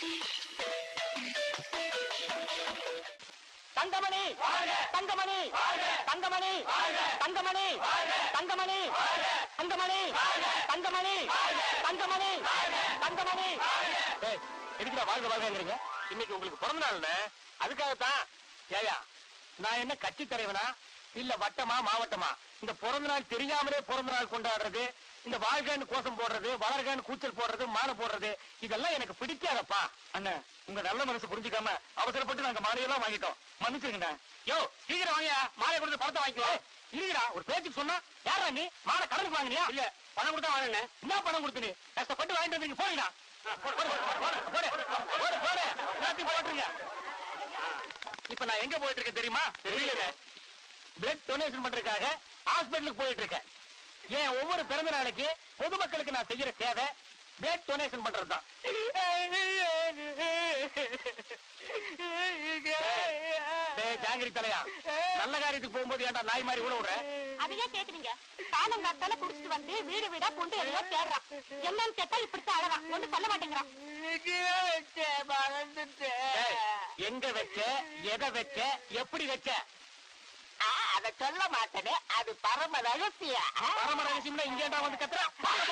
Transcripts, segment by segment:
தங்கமணி தங்கமணி தங்கமணி தங்கமணி தங்கமணி தங்கமணி தங்கமணி தங்கமணி தங்கமணி டேய், எதுக்குடா வாழ்க வாழ்கிறீங்க இன்னைக்கு உங்களுக்கு பிறந்த நாள்ல அதுக்காகத்தான் ஏயா நான் என்ன கட்சி தலைவனா இல்ல வட்டமா மாவட்டமா இந்த பிறந்த நாள் தெரியாமலே பிறந்த நாள் கொண்டாடுறது இந்த வாழ்கைன்னு கோஷம் போடுறது வளர்கன்னு கூச்சல் போடுறது மாலை போடுறது இதெல்லாம் எனக்கு பிடிக்காதப்பா அண்ணன் உங்க நல்ல மனசு புரிஞ்சுக்காம அவசரப்பட்டு நாங்க மாலையெல்லாம் வாங்கிட்டோம் மன்னிச்சுங்கண்ணா யோ சீக்கிரம் வாங்க மாலை கொடுத்து பணத்தை வாங்கிக்கோ இல்லடா ஒரு பேச்சுக்கு சொன்னா யாரா நீ மாலை கடனுக்கு வாங்கினியா இல்ல பணம் கொடுத்தா வாங்கினேன் என்ன பணம் கொடுத்து நீ கஷ்டப்பட்டு வாங்கிட்டு வந்தீங்க போறீங்களா எல்லாத்தையும் போட்டுருங்க இப்ப நான் எங்க போயிட்டு இருக்கேன் தெரியுமா தெரியல பிளட் டொனேஷன் பண்றதுக்காக ஹாஸ்பிட்டலுக்கு போயிட்டு இருக்கேன் ஏன் ஒவ்வொரு பிறந்த நாளைக்கு பொதுமக்களுக்கு நான் செய்யற சேவை பிளட் டொனேஷன் பண்றதுதான் டேய், ஜாங்கிரி தலையா நல்ல காரியத்துக்கு போகும்போது ஏன்டா நாய் மாதிரி கூட விடுற அதையே கேக்குறீங்க காலங்காத்தால புடிச்சிட்டு வந்து வீடு வீடா கொண்டு எதையோ தேடுறான் என்னன்னு கேட்டா இப்படித்தான் அழகான் ஒண்ணு சொல்ல மாட்டேங்கிறான் டேய், எங்க வச்ச எதை வச்ச எப்படி வச்ச அத சொல்ல மாட்டேனே அது பரம ரகசிய பரம ரகசியம்னா இங்கேண்டா வந்து கத்துற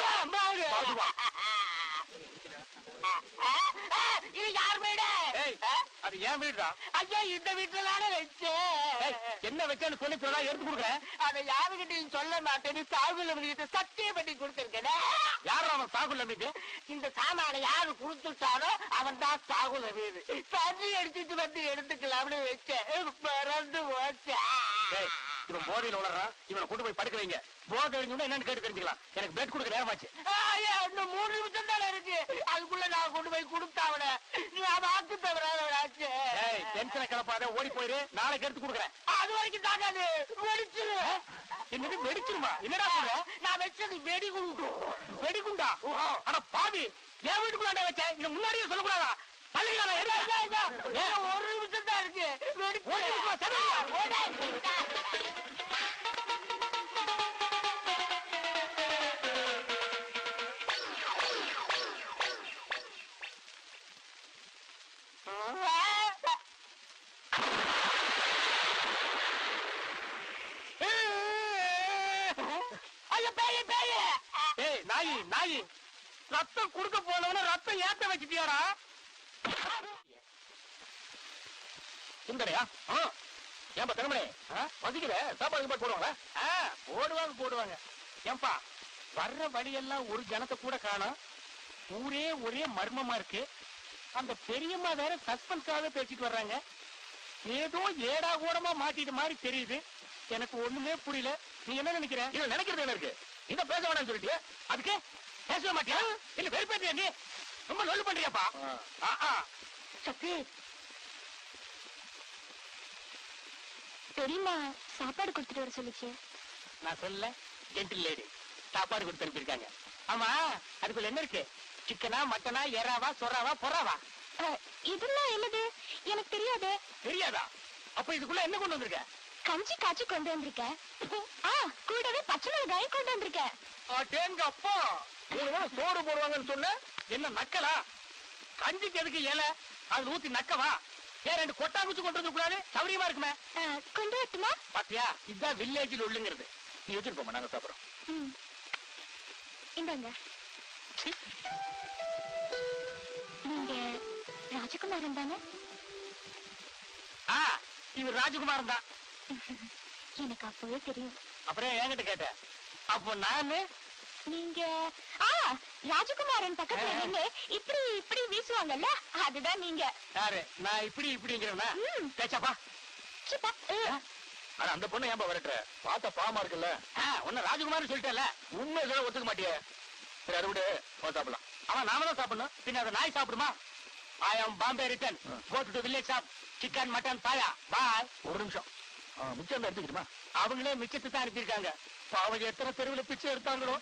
இது யார் வீடு ஏய், அது ஏன் வீடுடா ஐயா இந்த வீட்டுல தானே ஏய், வச்சேன் என்ன வச்சேன்னு சொல்லி சொல்லா எடுத்து கொடுக்குறேன் அத யாருகிட்டையும் சொல்ல மாட்டேன்னு சாகுல கிட்ட சத்தியம் பண்ணி கொடுத்திருக்கேன் யாரும் அவன் சாகுல் நம்பிட்டு இந்த சாமான யாரு கொடுத்துட்டாரோ அவன் தான் சாகுல வீடு தண்ணி அடிச்சிட்டு வந்து எடுத்துக்கலாம்னு வச்சேன் மறந்து போச்சேன் ஏய், இவன் போதையில உளறான் இவனை கொண்டு போய் படுக்க வைங்க போதை அழிஞ்சு என்னன்னு கேட்டு தெரிஞ்சுக்கலாம் எனக்கு பெட் கொடுக்க நேரமாச்சு ஐயா, இன்னும் மூணு நிமிஷம் தானே இருக்கு அதுக்குள்ள நான் கொண்டு போய் கொடுத்தாவன நீ வாக்கு தவறாச்சு ஏய் டென்ஷனை கிளப்பாத ஓடி போயிரு நாளைக்கு எடுத்து கொடுக்குறேன் அது வரைக்கும் தாங்காது வெடிச்சிரு என்னது வெடிச்சிருமா என்னடா சொல்ற நான் வச்சது வெடி குண்டு வெடிகுண்டா அட பாவி என் வீட்டுக்குள்ளாண்ட வச்சேன் இதை முன்னாடியே சொல்லக்கூடாதா பள்ளிக்கான ஒரு நிமிஷம் தான் இருக்கு வெடிச்சு ஒரு நிமிஷம், சரியா? ஐயோ பேய் பேய் ஏய் நாயி நாயி ரத்தம் குடுக்க போனவன ரத்தம் ஏத்த வச்சுட்டியாடா சுந்தரையா ஏன்பா திறமனே வசிக்கல சாப்பாடு கீப்பாடு போடுவாங்களா ஆ, போடுவாங்க போடுவாங்க ஏன்பா வர்ற வழியெல்லாம் ஒரு ஜனத்தை கூட காணோம் ஊரே ஒரே மர்மமா இருக்கு அந்த பெரியம்மா வேற சஸ்பென்ஸாக பேசிட்டு வர்றாங்க ஏதோ ஏடா கூடமா மாட்டிட்டு மாதிரி தெரியுது எனக்கு ஒண்ணுமே புரியல நீ என்ன நினைக்கிற இது நினைக்கிறது என்ன இருக்கு இந்த பேச வேணாம்னு சொல்லிட்டு அதுக்கு பேசவே மாட்டியா இல்ல வெறுப்பேற்றியா நீ ரொம்ப லொல்லு பண்றியாப்பா ஆ, ஆ. சக்தி பெரியம்மா சாப்பாடு கொடுத்துட்டு வர சொல்லிச்சு நான் சொல்ல ஜென்டில் லேடி சாப்பாடு கொடுத்து அனுப்பியிருக்காங்க ஆமா அதுக்குள்ள என்ன இருக்கு சிக்கனா மட்டனா எறாவா சொராவா பொறாவா இதெல்லாம் என்னது எனக்கு தெரியாது தெரியாதா அப்ப இதுக்குள்ள என்ன கொண்டு வந்திருக்க கஞ்சி காய்ச்சி கொண்டு வந்திருக்கேன் ஆ கூடவே பச்சை மிளகாயும் கொண்டு வந்திருக்கேன் தேங்க அப்பா மூணு வேளை சோறு போடுவாங்கன்னு சொன்ன என்ன நக்கலா கஞ்சிக்கு எதுக்கு இலை அது ஊத்தி நக்கவா ஏன் ரெண்டு கொட்டாங்குச்சி கொண்டு வந்து கூடாது சௌரியமா இருக்குமே ஆ, கொண்டு வரட்டுமா பாத்தியா இதுதான் வில்லேஜில் உள்ளுங்கிறது நீ வச்சிருப்போமா நாங்க சாப்பிடுறோம் ம். இந்தாங்க சி. நீங்க ராஜகுமாரன் தானே ஆ இவர் ராஜகுமாரன் தான் எனக்கு அப்பவே தெரியும் அப்புறம் என்கிட்ட கேட்ட அப்போ நானு நீங்க ஆ ராஜகுமாரன் பக்கத்துல ஆ. நின்னு இப்படி இப்படி வீசுவாங்கல்ல அதுதான் நீங்க யாரு நான் இப்படி இப்படிங்கிறவனா ம். பேச்சாப்பா சிப்பா, ஆ. ஆனா அந்த பொண்ணு ஏன்பா வரட்டுற பார்த்த பாவமா இருக்குல்ல உன்ன ராஜகுமார் சொல்லிட்டல உண்மை சொல்ல ஒத்துக்க மாட்டியே சரி அதை விடு போய் சாப்பிடலாம் அவன் நாம தான் சாப்பிடணும் பின்ன அதை நாய் சாப்பிடுமா I am Bombay return go to village shop chicken mutton பாயா பாய் ஒரு நிமிஷம் மிச்சம் எடுத்துக்கிட்டுமா அவங்களே மிச்சத்தை தான் அனுப்பியிருக்காங்க பாவம் எத்தனை தெருவில் பிச்சை எடுத்தாங்களோ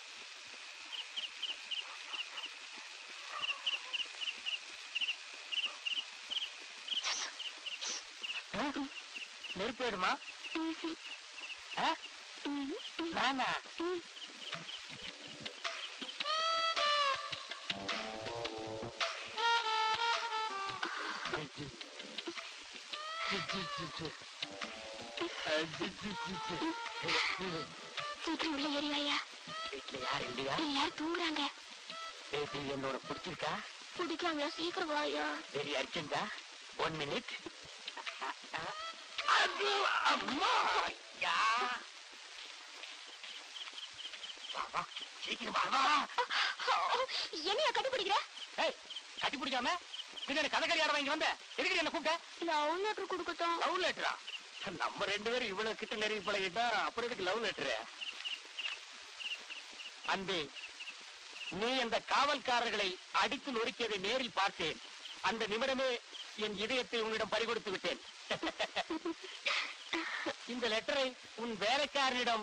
நெருப்பு வேணுமா ஆ? நானா சீக்கிரம் உள்ள ஏறிவாயா வீட்டுல யார் இல்லையா எல்லாரும் தூங்குறாங்க பேட்டி என்னோட பிடிச்சிருக்கா பிடிக்காங்களா சீக்கிரம் வாயா வெரி அர்ஜென்டா ஒன் மினிட் அது அம்மா யா வா வா சீக்கிரம் வா வா என்னைய கண்டுபிடிக்கிற ஏய் கட்டி பிடிக்காம பின்னாடி கதகரி ஆட வாங்கி வந்த எதுக்கு என்ன கூப்பிட்ட லவ் லெட்டர் கொடுக்கட்டும் லவ் லெட்டரா நம்ம ரெண்டு பேரும் இவ்வளவு கிட்ட நெருங்கி பழகிட்டா அப்புறம் எதுக்கு லவ் லெட்டரு அன்பே நீ அந்த காவல்காரர்களை அடித்து நொறுக்கியதை நேரில் பார்த்தேன் அந்த நிமிடமே என் இதயத்தை உன்னிடம் பறிகொடுத்து விட்டேன் இந்த லெட்டரை உன் வேலைக்காரனிடம்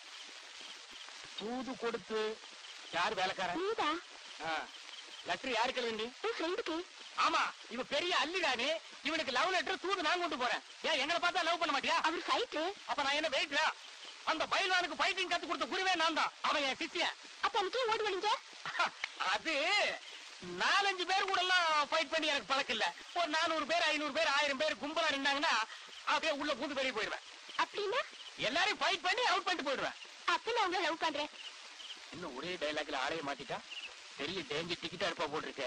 தூது கொடுத்து யார் வேலைக்காரன் நீதா லெட்டர் யாருக்கு எழுதுண்டி என் ஃப்ரெண்டுக்கு ஆமா இவ பெரிய அல்லிதானே இவனுக்கு லவ் லெட்டர் தூது நான் கொண்டு போறேன் ஏன் எங்களை பார்த்தா லவ் பண்ண மாட்டியா அவர் ஃபைட்டு அப்ப நான் என்ன வெயிட்ரா அந்த பயில்வானுக்கு ஃபைட்டிங் கத்து கொடுத்த குருவே நான் தான் அவன் என் சிஷ்யன் அப்ப அன்னைக்கு ஓடி வந்தீங்க அது நாலஞ்சு பேர் கூட எல்லாம் ஃபைட் பண்ணி எனக்கு பழக்கம் இல்ல ஒரு நானூறு பேர் ஐநூறு பேர் ஆயிரம் பேர் கும்பலா நின்னாங்கன்னா அப்படியே உள்ள பூந்து வெளியே போயிடுவேன் அப்படின்னா எல்லாரையும் ஃபைட் பண்ணி அவுட் பண்ணிட்டு போயிடுவேன் அப்ப நான் உங்களை லவ் பண்றேன் இன்னும் ஒரே டைலாக்ல ஆளைய மாத்திட்டா பெரிய டேஞ்சர் டிக்கெட்டா இருப்பா போட்டிருக்க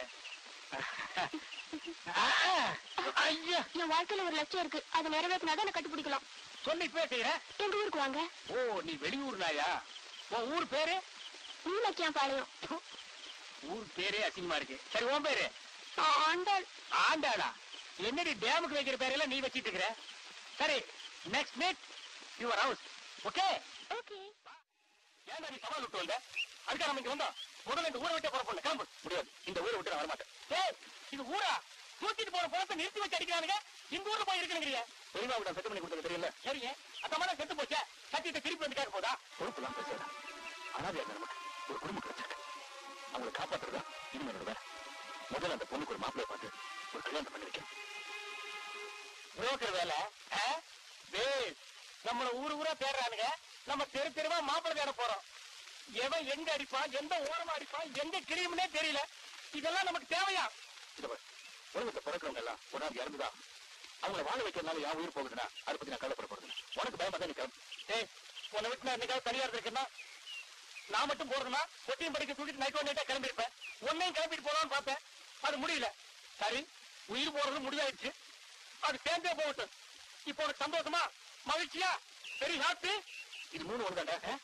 ஐயா என் வாழ்க்கையில ஒரு லட்சியம் இருக்கு அதை நிறைவேற்றினாதான் என்ன கண்டுபிடிக்கலாம் சொல்லி இப்பவே செய்யறேன் எங்க ஊருக்கு வாங்க ஓ நீ வெளியூர் நாயா உன் ஊர் பேரு நீலக்கியம் பாளையம் ஊர் பேரே அசிங்கமா இருக்கு சரி உன் பேரு ஆண்டாள் ஆண்டாடா என்னடி டேமுக்கு வைக்கிற பேரெல்லாம் நீ வச்சிட்டு இருக்கிற சரி next meet your house okay okay ஏன்டா நீ சவால் விட்டு வந்த அதுக்காக நம்ம இங்க வந்தோம் முதல்ல இந்த ஊரை விட்டே போற பொண்ணு கிளம்பு முடியாது இந்த ஊரை விட்டு நான் வரமாட்டேன் ஏய் இது ஊரா தூக்கிட்டு போற பணத்தை நிறுத்தி வச்சு அடிக்கிறானுங்க இந்த ஊர்ல போய் இருக்கணுங்கிறிய பெரியமா விட செட்டு பண்ணி கொடுத்தது தெரியல சரிங்க அந்த மாதிரி செத்து போச்சே சத்தியத்தை திருப்பி வந்து கேட்க போதா பொறுப்புலாம் பேசுறா அனாதையா நமக்கு ஒரு குடும்பம் கிடைச்சிருக்கு அவங்களை காப்பாத்துறதா இனிமேலோட வேலை முதல்ல அந்த பொண்ணுக்கு ஒரு மாப்பிளைய பார்த்து ஒரு கல்யாணம் பண்ணி வைக்கணும் புரோக்கர் வேலை ஆ? பேஸ் நம்மள ஊரு ஊரா தேடுறானுங்க நம்ம தெரு தெருவா மாப்பிள்ளை தேட போறோம் எவன் எங்க அடிப்பான் எந்த ஓரமா அடிப்பான் எங்க கிரியும்னே தெரியல இதெல்லாம் நமக்கு தேவையா உலகத்தை பிறக்கிறவங்க எல்லாம் உடனே இறந்துதா அவங்கள வாழ வைக்கிறதுனால யான் உயிர் போகுதுன்னா அதை பத்தி நான் கவலைப்பட போறது உனக்கு பயமா தான் நிற்கும் ஏய் உன்னை விட்டு நான் என்னைக்காவது தனியா இருந்திருக்கேன்னா நான் மட்டும் போறதுன்னா ஒட்டியும் படிக்க தூக்கிட்டு நைட் ஒன் நைட்டா கிளம்பியிருப்பேன் உன்னையும் கிளம்பிட்டு போலாம்னு பார்த்தேன் அது முடியல சரி உயிர் போறது முடிவாயிடுச்சு அது சேர்ந்தே போகட்டும் இப்போ உனக்கு சந்தோஷமா மகிழ்ச்சியா வெரி ஹாப்பி இது மூணு ஒன்று தாண்டா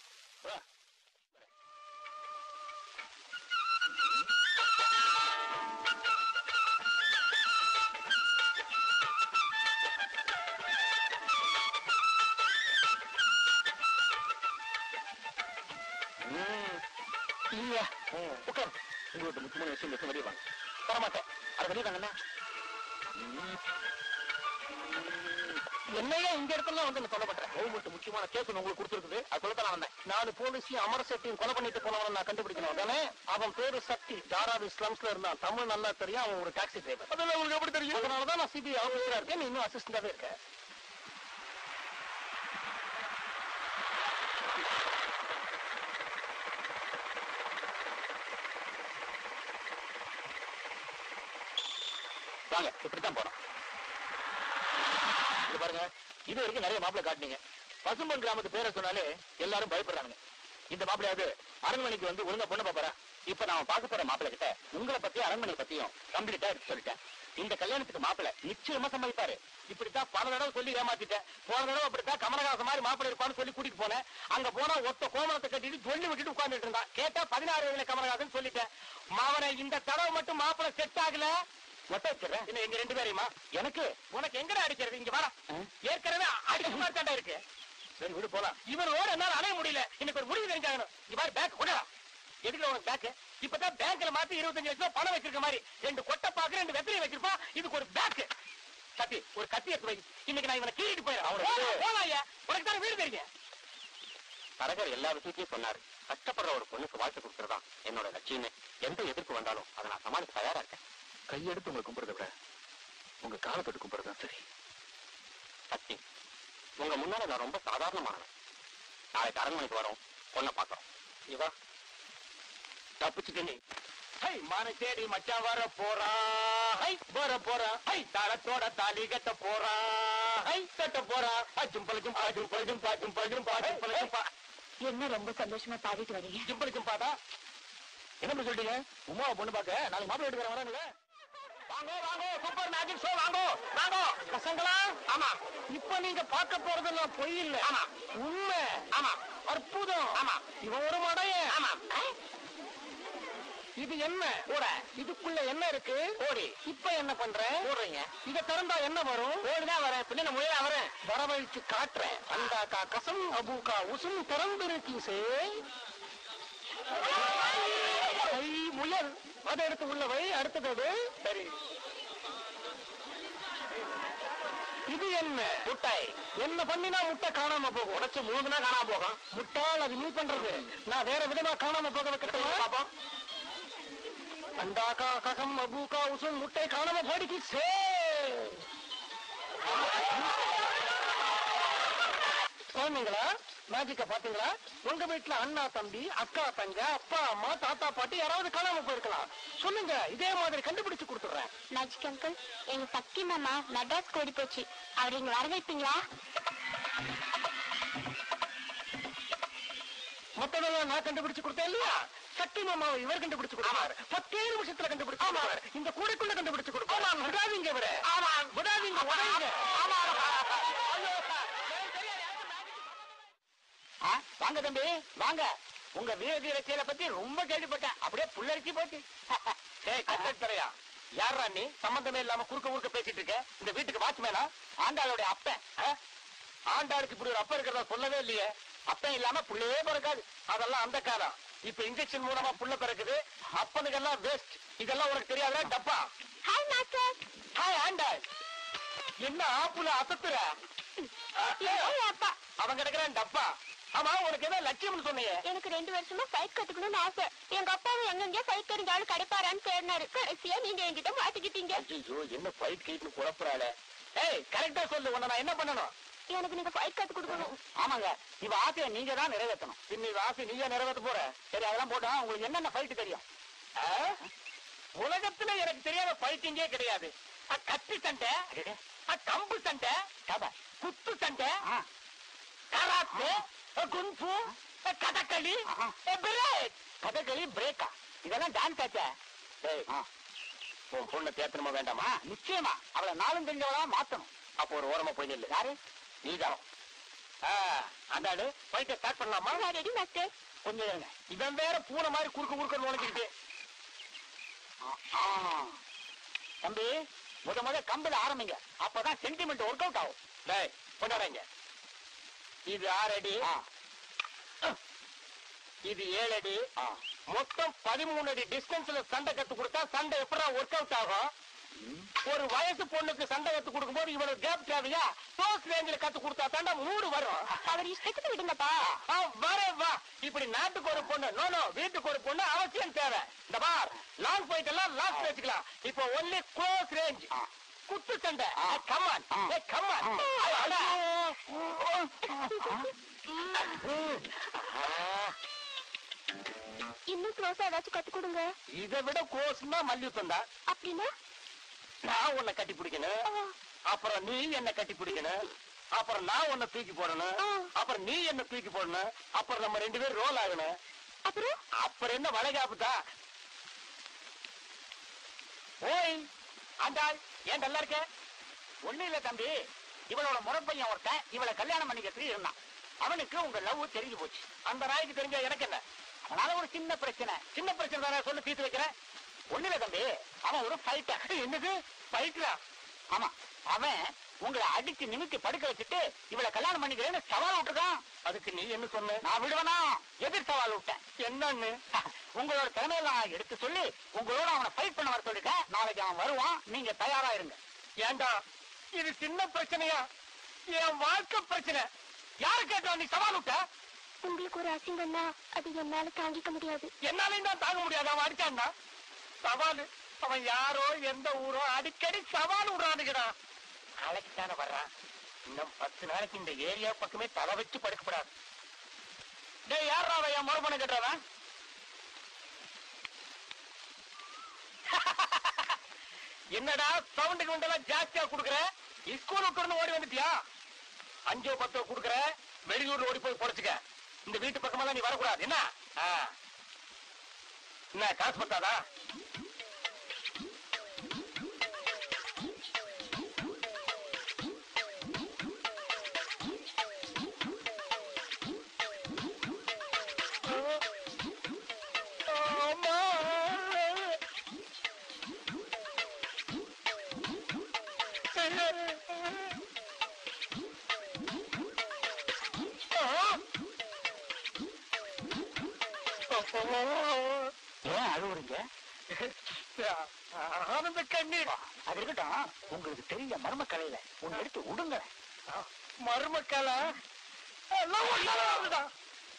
இல்லையா உட்கார் உங்களுக்கு முக்கியமான விஷயம் பேச வெளியே வாங்க வரமாட்டேன் அது வெளியே வாங்கண்ணா என்னையா இந்த இடத்துல வந்து நான் சொல்லப்பட்டேன் கவர்மெண்ட் முக்கியமான கேஸ் உங்களுக்கு கொடுத்துருக்குது அது சொல்லத்தான் நான் வந்தேன் நாலு போலீஸையும் அமர சக்தியும் கொலை பண்ணிட்டு போனவன நான் கண்டுபிடிக்கணும் தானே அவன் பேரு சக்தி தாராவி ஸ்லம்ஸ்ல இருந்தான் தமிழ் நல்லா தெரியும் அவன் ஒரு டாக்ஸி டிரைவர் அதெல்லாம் உங்களுக்கு எப்படி தெரியும் அதனாலதான் நான் சிபிஐ ஆஃபீஸரா இருக்கேன் நீ இன்னும் அசிஸ்டண்டாவே இருக்க வாங்க இப்படித்தான் போறோம் இது பாருங்க இது வரைக்கும் நிறைய மாப்பிள்ளை காட்டுனீங்க பசும்பன் கிராமத்து பேரை சொன்னாலே எல்லாரும் பயப்படுறாங்க இந்த மாப்பிள்ளையாவது அரண்மனைக்கு வந்து ஒழுங்கா பொண்ணு பாப்பாரா இப்ப நாம பார்க்க போற மாப்பிள்ளை கிட்ட உங்களை பத்தியும் அரண்மனை பத்தியும் கம்ப்ளீட்டா எடுத்து சொல்லிட்டேன் இந்த கல்யாணத்துக்கு மாப்பிள்ளை நிச்சயமா சம்மதிப்பாரு இப்படித்தான் பல தடவை சொல்லி ஏமாத்திட்டேன் போன தடவை அப்படித்தான் கமலஹாசன் மாதிரி மாப்பிள்ளை இருப்பான்னு சொல்லி கூட்டிட்டு போனேன் அங்க போனா ஒத்த கோமணத்தை கட்டிட்டு சொல்லி விட்டுட்டு உட்கார்ந்துட்டு இருந்தான் கேட்டா பதினாறு வயதுல கமலஹாசன் சொல்லிட்டேன் மாவனை இந்த தடவை மட்டும் மாப்பிள்ளை செட் ஆகல ஒட்ட வச்சிடறேன் இன்னும் எங்க ரெண்டு பேரையுமா எனக்கு உனக்கு எங்கடா அடிக்கிறது இங்க வர ஏற்கனவே அடிச்ச மாதிரி தாண்டா இருக்கு சரி விடு போலாம் இவர் ஓட என்னால அலைய முடியல இன்னைக்கு ஒரு முடிவு தெரிஞ்சாகணும் இங்க பாரு பேக் கொண்டா எதுக்கு உனக்கு பேக் இப்பதான் பேங்க்ல மாத்தி இருபத்தஞ்சு லட்சம் ரூபாய் பணம் வச்சிருக்க மாதிரி ரெண்டு கொட்டை பாக்கு ரெண்டு வெத்தலையை வச்சிருப்பா இதுக்கு ஒரு பேக் கத்தி ஒரு கத்தி எடுத்து வை இன்னைக்கு நான் இவனை கீழிட்டு போயிடுறேன் போவாயா உனக்கு தானே வீடு தெரியும் தரகர் எல்லா விஷயத்தையும் சொன்னாரு கஷ்டப்படுற ஒரு பொண்ணுக்கு வாழ்த்து கொடுக்கறதா என்னோட லட்சியமே எந்த எதிர்ப்பு வந்தாலும் அதை நான் சமாளிக்க தயாரா இருக்கேன் கையெடுத்து உங்களை கும்பிடுறத விட உங்க காலை தொட்டு கும்பிடுறதா சரி சக்தி உங்க முன்னால நான் ரொம்ப சாதாரணமானவன் நாளைக்கு அரண்மனைக்கு வரோம் பொண்ணை பார்க்கறோம் இவா தப்பிச்சுட்டு நீ ஹை மான தேடி மச்சான் வர போறா ஹை வர போறா ஹை தாளத்தோட தாலி கட்ட போறா ஐ கட்ட போறா ஜும்பல ஜும்பா ஜும்பல ஜும்பா ஜும்பல ஜும்பா ஜும்பல ஜும்பா என்ன ரொம்ப சந்தோஷமா பாடிட்டு வரீங்க ஜிம்பல் ஜிம்பாதா என்ன பண்ணி சொல்றீங்க உமா பொண்ணு பாக்க நாளைக்கு மாப்பிள்ளை எடுக்கிற வரானுங்க வாங்க வாங்க சூப்பர் மேஜிக் ஷோ வாங்க வாங்க பசங்களா ஆமா இப்ப நீங்க பார்க்க போறதெல்லாம் பொய் இல்ல ஆமா உண்மை ஆமா அற்புதம் ஆமா இவன் ஒரு மடைய ஆமா இது என்ன கூட இதுக்குள்ள என்ன இருக்கு ஓடி இப்ப என்ன பண்ற ஓடுறீங்க இத திறந்தா என்ன வரும் ஓடிதான் வரேன் பின்ன முயலா வரேன் வரவழைச்சு காட்டுறேன் அண்டாக்கா கசம் அபூக்கா உசும் திறந்திருக்கு சே ஐ முயல் அதை எடுத்து உள்ள வை அடுத்தது சரி இது என்ன முட்டை என்ன பண்ணினா முட்டை காணாம போகும் உடச்சு மூணுனா காணாம போகும் முட்டாள் அது நீ பண்றது நான் வேற விதமா காணாம போக வைக்கட்டுமா பாப்போம் அண்டாக்கா ககம் அபூக்கா உசும் முட்டை காணாம போடிக்கு சே குழந்தைங்களா மேஜிக்க பாத்தீங்களா உங்க வீட்டுல அண்ணா தம்பி அக்கா தங்க அப்பா அம்மா தாத்தா பாட்டி யாராவது காணாம போயிருக்கலாம் சொல்லுங்க இதே மாதிரி கண்டுபிடிச்சு கொடுத்துறேன் மேஜிக் அங்கிள் எங்க சக்தி மாமா மெட்ராஸ் ஓடி போச்சு அவர் இங்க வர வைப்பீங்களா மத்ததெல்லாம் நான் கண்டுபிடிச்சு கொடுத்தேன் இல்லையா சக்தி மாமாவை இவர் கண்டுபிடிச்சு கொடுப்பாரு பத்தே நிமிஷத்துல கண்டுபிடிச்சு கொடுப்பாரு இந்த கூடைக்குள்ள கண்டுபிடிச்சு கொடுப்பாரு விடாதீங்க இவரை விடாதீங்க உடையுங்க. ஆ, வாங்க தம்பி வாங்க உங்க வீர தீரச்செயலை பத்தி ரொம்ப கேள்விப்பட்டேன் அப்படியே புல்லரிச்சு போச்சு ஏய் கட்டறையா யாரா நீ சம்பந்தமே இல்லாம குறுக்க குறுக்க பேசிட்டு இருக்க இந்த வீட்டுக்கு வாட்ச்மேனா ஆண்டாளுடைய அப்பன் ஆ? ஆண்டாளுக்கு இப்படி ஒரு அப்பன் இருக்கிறதா சொல்லவே இல்லையே அப்பன் இல்லாம புள்ளையே பிறக்காது அதெல்லாம் அந்த காலம் இப்ப இன்ஜெக்ஷன் மூலமா புள்ள பிறக்குது அப்பனுக்கெல்லாம் வேஸ்ட் இதெல்லாம் உனக்கு தெரியாதா டப்பா ஹாய் மாஸ்டர் ஹாய் ஆண்டாள் என்ன ஆப்புல அசத்துற ஏய் அப்பா அவன் கிடக்குறான் டப்பா ஆமா உனக்கு ஏதோ லட்சியம்னு சொன்னியே எனக்கு ரெண்டு வருஷமா ஃபைட் கத்துக்கணும்னு ஆசை எங்க அப்பாவும் எங்கெங்கயோ ஃபைட் தெரிஞ்சாலும் கிடைப்பாரான்னு தேடினாரு கடைசியா நீங்க என்கிட்ட மாட்டிக்கிட்டீங்க ஐயோ என்ன ஃபைட் கைட்னு குழப்பறாள ஏய் கரெக்டா சொல்லு உன்னை நான் என்ன பண்ணணும் எனக்கு நீங்க ஃபைட் கத்து கொடுக்கணும் ஆமாங்க இவ ஆசையை நீங்க தான் நிறைவேற்றணும் பின்ன இவ ஆசை நீங்க நிறைவேற்ற போற சரி அதெல்லாம் போட்டா உங்களுக்கு என்னென்ன ஃபைட் தெரியும் ஆ? உலகத்துல எனக்கு தெரியாத ஃபைட்டிங்கே கிடையாது அ, கத்தி சண்டை அ, கம்பு சண்டை குத்து சண்டை கராத்தே அ, குன்ஃபு அ, கதகளி அ, பிரேக் கதகளி பிரேக்கா இதெல்லாம் டான்ஸ் ஆச்சே டேய், உன் பொண்ணை தேத்தணுமா வேண்டாமா நிச்சயமா அவளை நாளும் தெரிஞ்சவளா மாத்தணும் அப்போ ஒரு ஓரமா போய் நில்லு யாரு நீதான் அந்தாடு ஃபைட்டை ஸ்டார்ட் பண்ணலாமா ரெடி மாஸ்டர் கொஞ்சம் இருங்க இவன் வேற பூனை மாதிரி குறுக்க குறுக்க நுழைஞ்சுக்கிட்டு தம்பி முத முத கம்பல ஆரம்பிங்க அப்பதான் சென்டிமெண்ட் ஒர்க் அவுட் ஆகும் டேய் கொண்டாடுங்க இது ஆறு அடி இது ஏழு அடி மொத்தம் பதிமூணு அடி டிஸ்டன்ஸ்ல சண்டை கத்து கொடுத்தா சண்டை எப்படா ஒர்க் அவுட் ஆகும் ஒரு வயசு பொண்ணுக்கு சண்டை கத்து கொடுக்கும்போது இவனுக்கு கேப் தேவையா க்ளோஸ் ரேஞ்சில கத்து கொடுத்தா தாண்டா மூடு வரும் அவர் இஷ்டத்துக்கு விடுங்கப்பா ஆ, வரேன் வா இப்படி நாட்டுக்கு ஒரு பொண்ணு நோ நோ வீட்டுக்கு ஒரு பொண்ணு அவசியம் தேவை இந்த பார் லாங் போயிட்டு எல்லாம் லாஸ்ட் வச்சுக்கலாம் இப்போ ஒன்லி க்ளோஸ் ரேஞ்ச் குத்து சண்டை கமான் கமான் இன்னும் க்ளோஸா ஏதாச்சும் கத்து கொடுங்க இதை விட க்ளோஸ்னா மல்யுத்தம் தான் அப்படின்னா நான் உன்னை கட்டி பிடிக்கணும் ஆ, அப்புறம் நீ என்ன கட்டி பிடிக்கணும் அப்புறம் நான் உன்னை தூக்கி போடணும் ஆ. அப்புறம் நீ என்ன தூக்கி போடணும் அப்புறம் நம்ம ரெண்டு பேரும் ரோல் ஆகணும் அப்புறம் அப்புறம் என்ன வளைகாப்பு தான் ஓய் ஆண்டாள் ஏன் நல்லா இருக்க ஒண்ணு இல்ல தம்பி இவளோட முறப்பையன் ஒருத்தன் இவளை கல்யாணம் பண்ணிக்கிறதுக்கு இருந்தான் அவனுக்கு உங்க லவ் தெரிஞ்சு போச்சு அந்த நாய்க்கு தெரிஞ்ச எனக்கு என்ன அதனால ஒரு சின்ன பிரச்சனை சின்ன பிரச்சனை தானே சொல்லி தீர்த்து வைக்கிறேன் ஒண்ணு இல்ல தம்பி அவன் ஒரு ஃபைட்டர் என்னது ஃபைட்டரா ஆமா அவன் உங்களை அடிச்சு நிமித்தி படுக்க வச்சுட்டு இவளை கல்யாணம் பண்ணிக்கிறேன்னு சவால் விட்டுருக்கான் அதுக்கு நீ என்ன சொன்ன நான் விடுவேனா எதிர் சவால் விட்டேன் என்னன்னு உங்களோட திறமையில நான் எடுத்து சொல்லி உங்களோட அவனை ஃபைட் பண்ண வர சொல்லிட்டேன் நாளைக்கு அவன் வருவான் நீங்க தயாரா இருங்க ஏண்டா இது சின்ன பிரச்சனையா என் வாழ்க்கை பிரச்சனை யாரு கேட்டா நீ சவால் விட்ட உங்களுக்கு ஒரு அசிங்கம்னா அது என்னால தாங்கிக்க முடியாது என்னாலையும் தான் தாங்க முடியாது அவன் அடிச்சான்னா சவால் அவன் யாரோ எந்த ஊரோ அடிக்கடி சவால் விடுறானுங்கடா நாளைக்கு தானே வர்றான் இன்னும் பத்து நாளைக்கு இந்த ஏரியா பக்கமே தலை வச்சு படுக்கப்படாது டேய் யாரா அவன் என் மறுபணம் கட்டுறவன் என்னடா சவுண்டுக்கு வந்தெல்லாம் ஜாஸ்தியா குடுக்குற ஸ்கூல் விட்டு ஓடி வந்துட்டியா அஞ்சோ பத்தோ குடுக்கற வெளியூர்ல ஓடி போய் பொழைச்சுக்க இந்த வீட்டு பக்கமெல்லாம் நீ வரக்கூடாது என்ன ஆ. என்ன காசு பத்தாதா ஆமா ஏன் அழுவுறீங்க ஆனந்த கண்ணீர் அது இருக்கட்டும் உங்களுக்கு தெரிய மர்ம கலையில ஒன்னு எடுத்து விடுங்க மருமக்கள எல்லாம் ஒன்னாதான்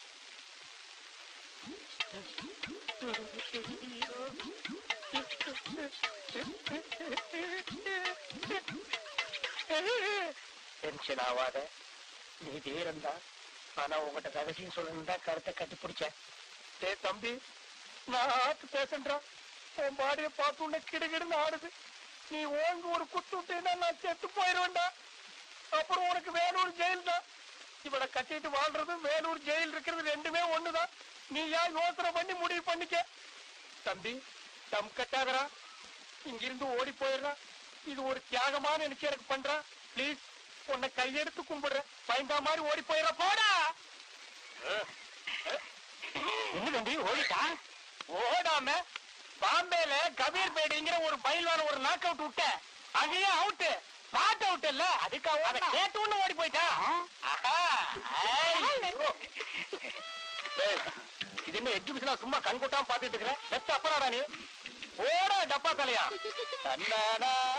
டென்ஷன் ஆகாத நீ தீரம் தான் ஆனா உங்ககிட்ட ரகசியம் சொல்லணும் தான் கருத்தை கட்டி பிடிச்சேன் டேய் தம்பி நான் ஆத்து பேசன்றா உன் பாடிய பார்த்து உன்னை கிடுகிடுன்னு ஆடுது நீ ஓங்கி ஒரு குத்து விட்டீங்கன்னா நான் செத்து போயிடுவேன்டா அப்புறம் உனக்கு வேலூர் ஜெயில் தான் இவளை கட்டிட்டு வாழ்றது வேலூர் ஜெயில் இருக்கிறது ரெண்டுமே ஒண்ணுதான் நீ ஏன் யோசனை பண்ணி முடிவு பண்ணிக்க தம்பி தம் கட்டாதரா இங்கிருந்து ஓடி போயிடுறா இது ஒரு தியாகமான நினைச்சு எனக்கு பண்றா ப்ளீஸ் உன்னை கையெடுத்து கும்பிடுறேன் பயந்தா மாதிரி ஓடி போயிடுற போடா என்ன தம்பி ஓடிட்டா ஓடாம பாம்பேல கபீர் பேடிங்கிற ஒரு பயில்வான ஒரு நாக் அவுட் விட்ட அங்கேயே அவுட் பாட் அவுட் இல்ல அதுக்காக அதை கேட்டு ஒண்ணு ஓடி போயிட்டா ஆஹா, ஐ. ஏய், இது என்ன எக்ஸிபிஷனா சும்மா கண் கொட்டாம பாத்துட்டு இருக்கிறேன் பெஸ்ட் அப்பறாடா நீ ஓட டப்பா தலையா தன்னானா